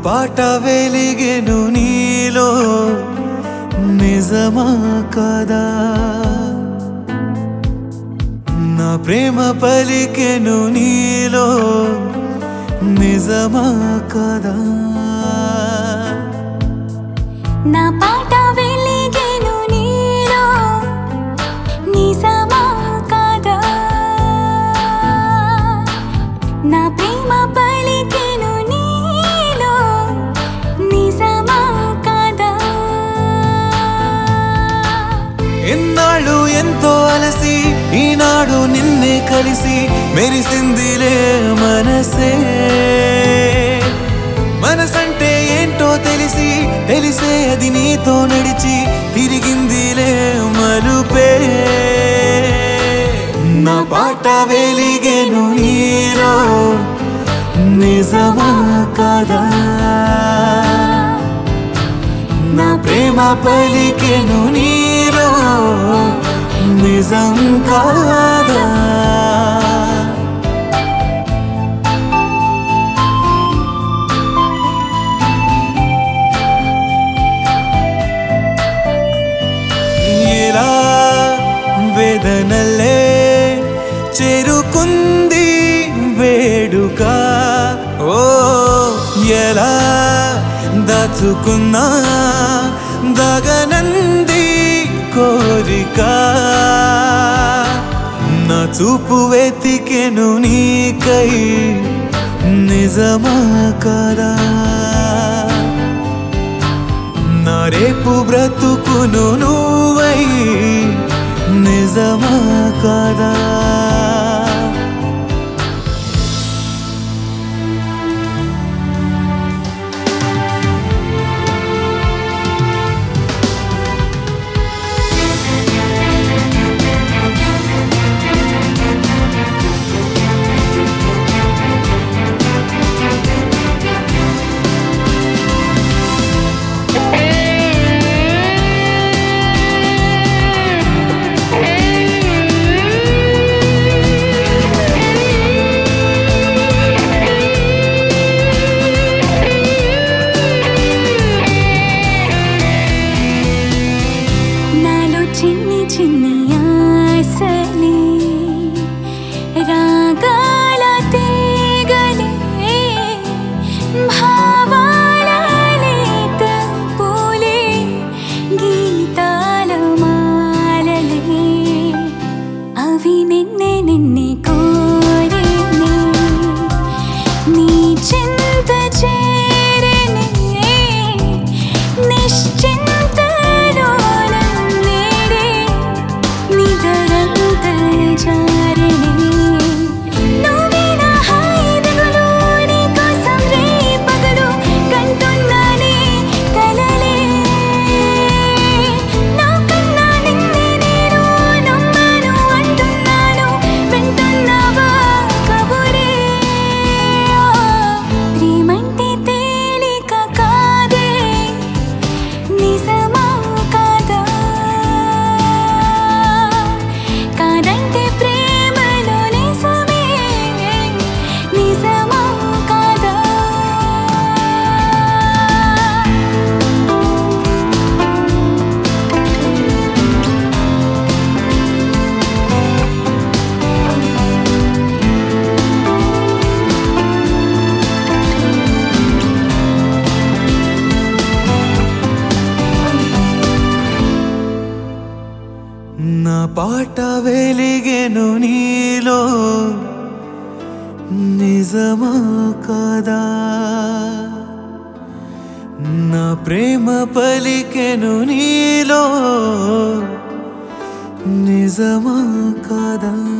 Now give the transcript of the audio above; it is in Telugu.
పాట వెలిగెను నీలో నిజమా కదా నా ప్రేమ పలికెను నీలో నిజమా కదా నా పాట వెలిగెను నీలో నిజమా కాదా నా ప్రేమ పలికెను నీలో నిజమా కాదా ఎన్నాళ్ళు ఎంతో అలసి ఈనాడు నిన్నే కలిసి మెరిసిందిలే మనసే మనసంటే ఏంటో తెలిసి తెలిసే అది నీతో నడిచి తిరిగిందిలే మలుపే నా పాట వెలిగెను నీలో నిజమా కదా నా ప్రేమ పలికెను నీలో నిజం కాదా ఎలా వేదనలే చేరుకుంది వేడుక ఓ ఎలా దాచుకున్నా దగనంది కోరిక నా చూపు వెతికెను నీకై నిజమా కదా నా రేపు బ్రతుకును నువ్వై నిజమా కదా నాలో చిన్ని చిన్ని ఆశలే రాగాల తీగలే భావాల లేత పూలే గీతాల మాలలే అవి నిన్నే నిన్నే కోరేనే నీ చింత చేరనే నిశ్చింతలోన నేడే నిదరంత జారనే నువ్వే నా హాయి దిగులు నీ కోసం రే పగలు కంటున్నానే కలలే నా కన్నా నిన్నే నేను నమ్మాను అంటున్నాను వింటున్నావా కబురే ప్రేమంటే తేలిక కాదే నిజమా కాదా కాదంటే ప్రేమలో నిజమే నిజమా కాదా నా పాట వెలిగెను నీలో నిజమా కదా నా ప్రేమ పలికెను నీలో నిజమా కదా